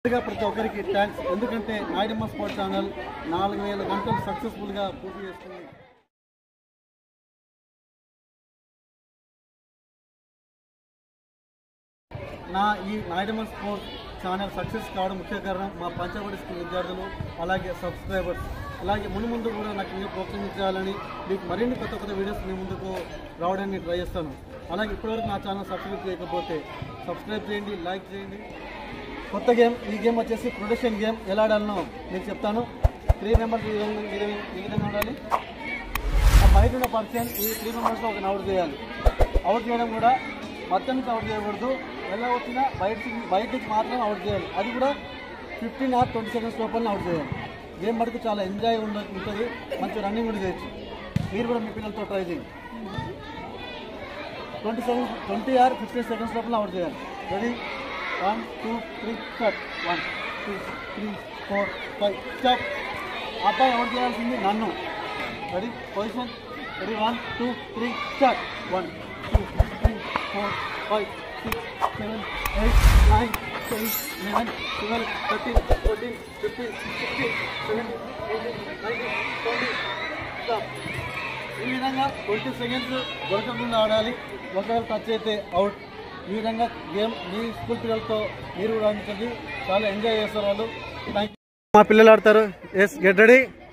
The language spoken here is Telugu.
ముందుగా ప్రతి ఒక్కరికి థ్యాంక్స్ ఎందుకంటే నాయుడమ్మ స్పోర్ట్స్ ఛానల్ నాలుగు వేల గంటలు సక్సెస్ఫుల్గా పూర్తి చేసుకుంది నా ఈ నాయుడమ్మ స్పోర్ట్స్ ఛానల్ సక్సెస్ కావడం ముఖ్య కారణం మా పంచబడి స్కూల్ విద్యార్థులు అలాగే సబ్స్క్రైబర్స్ అలాగే ముందు ముందు కూడా నాకు ఇంకా ప్రోత్సహించాలని మీకు మరిన్ని కొత్త కొత్త వీడియోస్ మీ ముందుకు రావడానికి ట్రై చేస్తాను అలాగే ఇప్పటివరకు నా ఛానల్ సబ్స్క్రైబ్ చేయకపోతే సబ్స్క్రైబ్ చేయండి లైక్ చేయండి కొత్త గేమ్ ఈ గేమ్ వచ్చేసి ప్రొడక్షన్ గేమ్ ఎలా ఆడాలనో మీకు చెప్తాను త్రీ మెంబర్స్ ఈ విధంగా ఈ విధంగా ఈ విధంగా ఉండాలి ఆ బయట ఉన్న పర్సన్ ఈ త్రీ మెంబర్స్లో ఒకరిని అవుట్ చేయాలి అవుట్ చేయడం కూడా మొత్తం నుంచి అవుట్ చేయకూడదు ఎలా వచ్చినా బయట బయట నుంచి మాత్రమే అవుట్ చేయాలి అది కూడా ఫిఫ్టీన్ ఆర్ ట్వంటీ సెకండ్స్ లోపల అవుట్ చేయాలి గేమ్ మటుకు చాలా ఎంజాయ్ ఉండ ఉంటుంది మంచి రన్నింగ్ కూడా చేయొచ్చు మీరు కూడా మీ పిల్లలతో ట్రై చేయండి twenty seconds twenty or fifteen seconds లోపల అవుట్ చేయాలి ready one two three start one two three four five stop అబ్బాయి అవుట్ చేయాల్సింది నన్ను ready position ready one two three start one two three four five six seven eight nine ten eleven twelve thirteen fourteen fifteen sixteen seventeen eighteen nineteen twenty stop ఈ విధంగా ట్వంటీ సెకండ్స్ దొరకకుండా ఆడాలి ఒకవేళ టచ్ అయితే అవుట్ ఈ విధంగా గేమ్ మీ స్కూల్ పిల్లలతో మీరు కూడా ఆడించండి చాలా ఎంజాయ్ చేస్తారు వాళ్ళు థ్యాంక్ మా పిల్లలు ఆడతారు ఎస్ గెట్ రెడీ